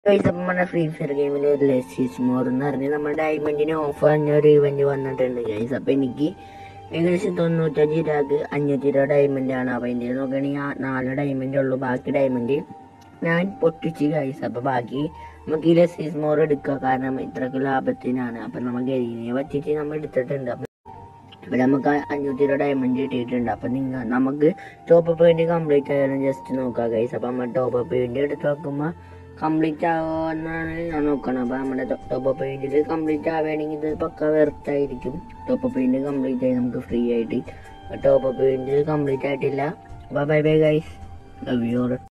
guys അപ്പം നമ്മുടെ free fire ഗെയിമിൽ ലെസിസ് മോർ എന്ന് പറഞ്ഞ് നമ്മുടെ ഡയമണ്ടിന് ഓഫ് പറഞ്ഞ ഒരു ഇവന്റ് വന്നിട്ടുണ്ട് ഗൈസ് അപ്പം എനിക്ക് ഏകദേശം തൊണ്ണൂറ്റഞ്ച് രൂപക്ക് അഞ്ഞൂറ്റി രൂപ ഡയമണ്ട് ആണ് അപ്പം എൻ്റെ നോക്കുകയാണെങ്കിൽ ആ നാല് ഡയമണ്ട് ഉള്ളൂ ബാക്കി ഡയമണ്ട് ഞാൻ പൊട്ടിച്ച് ഗൈസ് അപ്പം ബാക്കി നമുക്ക് ഈ ലെസിസ് മോർ എടുക്കുക കാരണം ഇത്രക്ക് ലാഭത്തിനാണ് അപ്പം നമുക്ക് ഇതിനെ പറ്റിയിട്ട് നമ്മൾ എടുത്തിട്ടുണ്ട് അപ്പം ഇവിടെ നമുക്ക് അഞ്ഞൂറ്റി രൂപ ഡയമണ്ട് കിട്ടിയിട്ടുണ്ട് അപ്പം നിങ്ങൾ നമുക്ക് ടോപ്പ് അപ്പ് വേണ്ടി കംപ്ലീറ്റ് ആയാലും ജസ്റ്റ് നോക്കാം ഗൈസ് അപ്പം നമ്മൾ ടോപ്പ് അപ്പ് വേണ്ടി എടുത്ത് നോക്കുമ്പോൾ കംപ്ലീറ്റ് ആവുമെന്നാണ് ഞാൻ നോക്കണം അപ്പം നമ്മുടെ ടോപ്പ് അപ്പ് വേണ്ടിയിൽ കംപ്ലീറ്റ് ആവുകയാണെങ്കിൽ ഇത് പക്ക വെറുത്തായിരിക്കും ടോപ്പ് അപ്പ് വേണ്ടി കംപ്ലീറ്റ് ആയി നമുക്ക് ഫ്രീ ആയിട്ട് ടോപ്പ് അപ്പ് വേണ്ടി കംപ്ലീറ്റ് ആയിട്ടില്ല അപ്പം bye bye guys love U